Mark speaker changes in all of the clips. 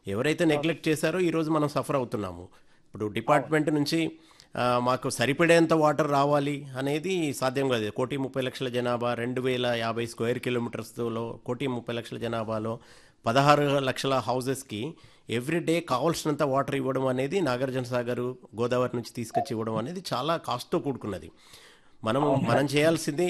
Speaker 1: ఎవరైతే నెగ్లెక్ట్ చేశారో ఈరోజు మనం సఫర్ అవుతున్నాము ఇప్పుడు డిపార్ట్మెంట్ నుంచి ఆ, మాకు సరిపడేంత వాటర్ రావాలి అనేది సాధ్యం కాదు కోటి ముప్పై లక్షల జనాభా రెండు వేల యాభై స్క్వేర్ కిలోమీటర్స్లో కోటి ముప్పై లక్షల జనాభాలో పదహారు లక్షల హౌసెస్కి ఎవ్రీ డే కావాల్సినంత వాటర్ ఇవ్వడం అనేది నాగార్జున సాగర్ గోదావరి నుంచి తీసుకొచ్చి ఇవ్వడం అనేది చాలా కాస్ట్తో కూడుకున్నది మనము మనం చేయాల్సింది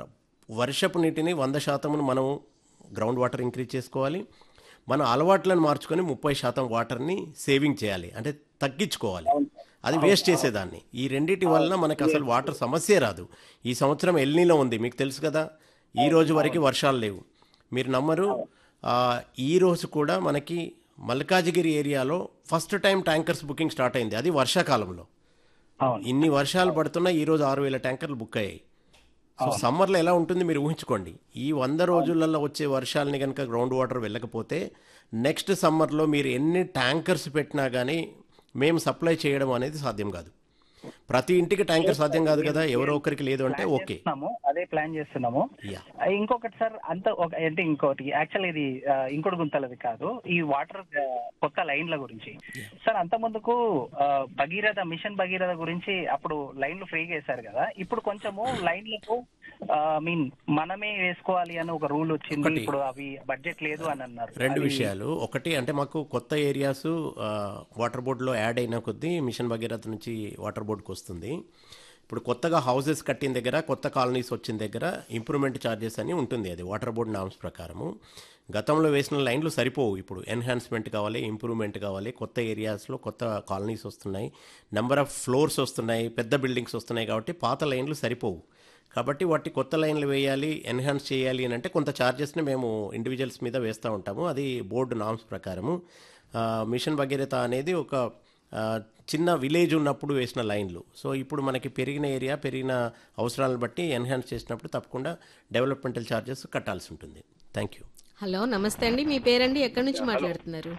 Speaker 1: వర్షపు నీటిని వంద శాతమును మనం గ్రౌండ్ వాటర్ ఇంక్రీజ్ చేసుకోవాలి మన అలవాట్లను మార్చుకొని ముప్పై శాతం వాటర్ని సేవింగ్ చేయాలి అంటే తగ్గించుకోవాలి అది వేస్ట్ చేసేదాన్ని ఈ రెండింటి వలన మనకి అసలు వాటర్ సమస్యే రాదు ఈ సంవత్సరం ఎల్నీలో ఉంది మీకు తెలుసు కదా ఈ రోజు వరకు వర్షాలు లేవు మీరు నమ్మరు ఆ, ఈ రోజు కూడా మనకి మల్కాజిగిరి ఏరియాలో first time tankers booking start అయింది అది వర్షాకాలంలో
Speaker 2: అవును
Speaker 1: ఇన్ని వర్షాలు పడుతున్నా ఈ రోజు ఆరు వేల ట్యాంకర్లు బుక్ అయ్యాయి సో సమ్మర్లో ఎలా ఉంటుంది మీరు ఊహించుకోండి ఈ వంద రోజులలో వచ్చే వర్షాలని కనుక గ్రౌండ్ వాటర్ వెళ్ళకపోతే నెక్స్ట్ సమ్మర్లో మీరు ఎన్ని ట్యాంకర్స్ పెట్టినా కానీ మేము సప్లై చేయడం అనేది సాధ్యం కాదు ప్రతి ఇంటికి ట్యాంకర్ సాధ్యం కాదు కదా ఎవరో ఒకరికి లేదు అంటే
Speaker 2: ప్లాన్
Speaker 1: ఓకే
Speaker 2: చేస్తున్నాము అదే ప్లాన్ చేస్తున్నాము
Speaker 1: యా
Speaker 2: ఆ, ఇంకొకటి సార్ అంత ఒక అంటే ఇంకోటి యాక్చువల్ ఇది ఆ, ఇంకోటి గుంతలది కాదు ఈ వాటర్ ఆ, కొత్త లైన్ల గురించి సార్ అంత ముందుకు ఆ, భగీరథ మిషన్ భగీరథ గురించి అప్పుడు లైన్లు ఫ్రీగా వేశారు కదా ఇప్పుడు కొంచెము లైన్లకు మీన్ మనమే వేసుకోవాలి అని ఒక రూల్ వచ్చింది
Speaker 1: ఒకటి.
Speaker 2: ఇప్పుడు అవి బడ్జెట్ లేదు అని అన్నారు
Speaker 1: రెండు
Speaker 2: అది-
Speaker 1: విషయాలు ఒకటి అంటే మాకు కొత్త ఏరియాస్ వాటర్ బోర్డులో యాడ్ అయిన కొద్దీ మిషన్ భగీరథ నుంచి వాటర్ బోర్డుకి వస్తుంది ఇప్పుడు కొత్తగా హౌసెస్ కట్టిన దగ్గర కొత్త కాలనీస్ వచ్చిన దగ్గర ఇంప్రూవ్మెంట్ ఛార్జెస్ అని ఉంటుంది అది వాటర్ బోర్డు నామ్స్ ప్రకారము గతంలో వేసిన లైన్లు సరిపోవు ఇప్పుడు ఎన్హాన్స్మెంట్ కావాలి ఇంప్రూవ్మెంట్ కావాలి కొత్త ఏరియాస్లో కొత్త కాలనీస్ వస్తున్నాయి నెంబర్ ఆఫ్ ఫ్లోర్స్ వస్తున్నాయి పెద్ద బిల్డింగ్స్ వస్తున్నాయి కాబట్టి పాత లైన్లు సరిపోవు కాబట్టి వాటి కొత్త లైన్లు వేయాలి ఎన్హాన్స్ చేయాలి అని అంటే కొంత ఛార్జెస్ని మేము ఇండివిజువల్స్ మీద వేస్తూ ఉంటాము అది బోర్డు నామ్స్ ప్రకారము ఆ, మిషన్ భగీరథ అనేది ఒక ఆ, చిన్న విలేజ్ ఉన్నప్పుడు వేసిన లైన్లు సో ఇప్పుడు మనకి పెరిగిన ఏరియా పెరిగిన అవసరాలను బట్టి ఎన్హాన్స్ చేసినప్పుడు తప్పకుండా డెవలప్మెంటల్ ఛార్జెస్ కట్టాల్సి ఉంటుంది థ్యాంక్ యూ
Speaker 3: హలో నమస్తే అండి మీ పేరండి ఎక్కడి నుంచి మాట్లాడుతున్నారు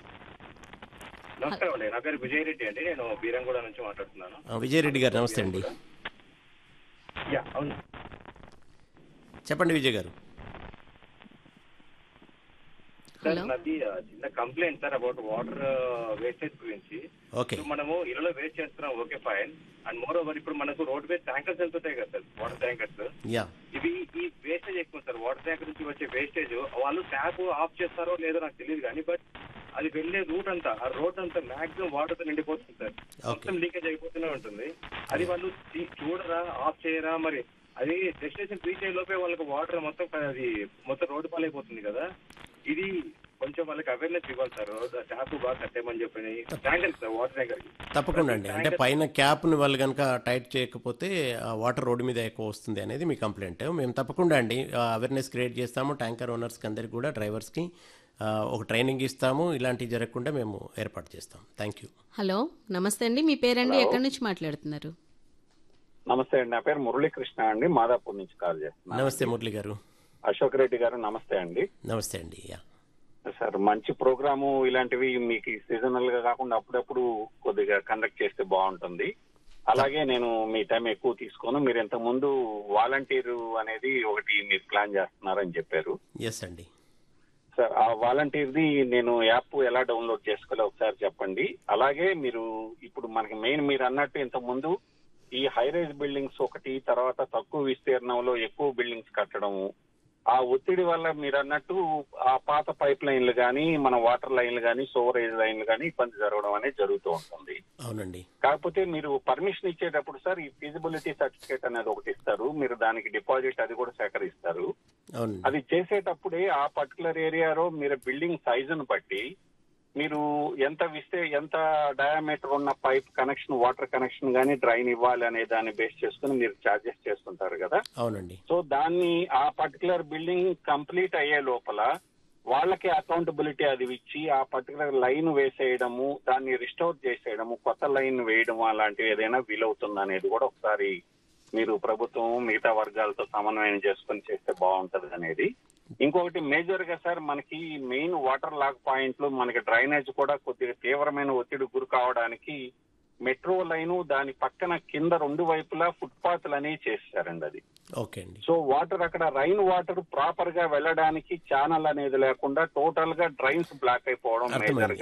Speaker 4: నమస్కారం అండి నా పేరు విజయ్ రెడ్డి అండి నేను బీరంగూడ నుంచి మాట్లాడుతున్నాను
Speaker 1: ఆ, విజయరెడ్డి గారు నమస్తే అండి
Speaker 4: యా అవును
Speaker 1: చెప్పండి విజయ్ గారు
Speaker 4: సార్
Speaker 3: హలో
Speaker 4: నాది ఆ, చిన్న complaint sir about water wastage గురించి
Speaker 1: ఓకే
Speaker 4: ఇప్పుడు మనము ఇళ్ళలో వేస్ట్ చేస్తున్నాం okay fine and moreover ఇప్పుడు మనకు రోడ్ వేస్ట్ ట్యాంకర్స్ వెళ్తుంటాయి కదా సార్ వాటర్ ట్యాంకర్స్
Speaker 1: యా
Speaker 4: ఇవి ఈ వేస్టేజ్ ఎక్కువ సార్ వాటర్ ట్యాంకర్ నుంచి వచ్చే వేస్టేజ్ వాళ్ళు ట్యాప్ ఆఫ్ చేస్తారో లేదో నాకు తెలియదు కానీ బట్ అది వెళ్ళే రూట్ అంతా ఆ రోడ్ అంతా మాక్సిమం వాటర్ తో నిండిపోతుంది సార్ మొత్తం లీకేజ్ అయిపోతూనే ఉంటుంది అది వాళ్ళు తీ- చూడరా ఆఫ్ చేయరా మరి అది డెస్టినేషన్ రీచ్ అయ్యే లోపే వాళ్ళకి వాటర్ మొత్తం అది మొత్తం రోడ్డు పాలైపోతుంది కదా ఇది కొంచెం వాళ్ళకి అవేర్నెస్ ఇవ్వాలి సార్ ట్యాప్ బాగా కట్టేయమని చెప్పని ట్యాంకర్ సార్ వాటర్ ట్యాంకర్
Speaker 1: తప్పకుండా అండి అంటే పైన క్యాప్ని వాళ్ళు కనుక టైట్ చేయకపోతే ఆ వాటర్ రోడ్డు మీద ఎక్కువ వస్తుంది అనేది మీ కంప్లైంట్ మేము తప్పకుండా అండి అవేర్నెస్ క్రియేట్ చేస్తాము ట్యాంకర్ ఓనర్స్కి అందరికి కూడా డ్రైవర్స్కి ఆ, ఒక ట్రైనింగ్ ఇస్తాము ఇలాంటివి జరగకుండా మేము ఏర్పాటు చేస్తాం థ్యాంక్ యూ
Speaker 3: హలో నమస్తే అండి మీ పేరండి ఎక్కడి నుంచి మాట్లాడుతున్నారు
Speaker 5: నమస్తే అండి నా పేరు మురళీకృష్ణ అండి మాదాపూర్ నుంచి కాల్ చేస్తున్నాను
Speaker 1: నమస్తే మురళి గారు
Speaker 5: అశోక్ రెడ్డి గారు నమస్తే అండి
Speaker 1: నమస్తే అండి యా
Speaker 5: సార్ మంచి ప్రోగ్రాము ఇలాంటివి మీకు సీజనల్ గా కాకుండా అప్పుడప్పుడు కొద్దిగా కండక్ట్ చేస్తే బాగుంటుంది అలాగే నేను మీ టైం ఎక్కువ తీసుకోను మీరు ఇంత ముందు వాలంటీర్ అనేది ఒకటి మీరు ప్లాన్ చేస్తున్నారని చెప్పారు
Speaker 1: ఎస్ అండి
Speaker 5: సార్ ఆ వాలంటీర్ది నేను యాప్ ఎలా డౌన్లోడ్ చేసుకోవాలో ఒకసారి చెప్పండి అలాగే మీరు ఇప్పుడు మనకి మెయిన్ మీరు అన్నట్టు ఇంత ముందు ఈ హైరైజ్ బిల్డింగ్స్ ఒకటి తర్వాత తక్కువ విస్తీర్ణంలో ఎక్కువ బిల్డింగ్స్ కట్టడము ఆ ఒత్తిడి వల్ల మీరు అన్నట్టు ఆ పాత పైప్ లైన్లు కానీ మన వాటర్ లైన్లు కానీ సోవరేజ్ లైన్లు కానీ ఇబ్బంది జరగడం అనేది జరుగుతూ ఉంటుంది
Speaker 1: అవునండి
Speaker 5: కాకపోతే మీరు పర్మిషన్ ఇచ్చేటప్పుడు సార్ ఈ ఫీజిబిలిటీ సర్టిఫికేట్ అనేది ఒకటి ఇస్తారు మీరు దానికి డిపాజిట్ అది కూడా సేకరిస్తారు
Speaker 1: అవునండి
Speaker 5: అది చేసేటప్పుడే ఆ పర్టికులర్ ఏరియాలో మీరు బిల్డింగ్ సైజును బట్టి మీరు ఎంత విస్తే ఎంత డయామీటర్ ఉన్న పైప్ కనెక్షన్ వాటర్ కనెక్షన్ గానీ డ్రైన్ ఇవ్వాలి అనే దాన్ని బేస్ చేసుకుని మీరు చార్జెస్ చేస్తుంటారు కదా
Speaker 1: అవునండి
Speaker 5: సో దాన్ని ఆ పర్టికులర్ బిల్డింగ్ కంప్లీట్ అయ్యే లోపల వాళ్ళకి అకౌంటబిలిటీ అది ఇచ్చి ఆ పర్టికులర్ లైన్ వేసేయడము దాన్ని రిస్టోర్ చేసేయడము కొత్త లైన్ వేయడం అలాంటివి ఏదైనా వీలవుతుంది అనేది కూడా ఒకసారి మీరు ప్రభుత్వం మిగతా వర్గాలతో సమన్వయం చేసుకొని చేస్తే బాగుంటది అనేది ఇంకొకటి మేజర్ గా సార్ మనకి మెయిన్ వాటర్ లాగ్ పాయింట్లు మనకి డ్రైనేజ్ కూడా కొద్దిగా తీవ్రమైన ఒత్తిడి గురి కావడానికి మెట్రో లైను దాని పక్కన కింద రెండు వైపులా ఫుట్పాత్లు అనేవి చేశారండి అది
Speaker 1: ఓకే అండి
Speaker 5: సో వాటర్ అక్కడ రైన్ వాటర్ ప్రాపర్ గా వెళ్ళడానికి ఛానల్ అనేది లేకుండా టోటల్ గా డ్రైన్స్ బ్లాక్ అయిపోవడం
Speaker 1: అర్థమైంది.
Speaker 5: మేజర్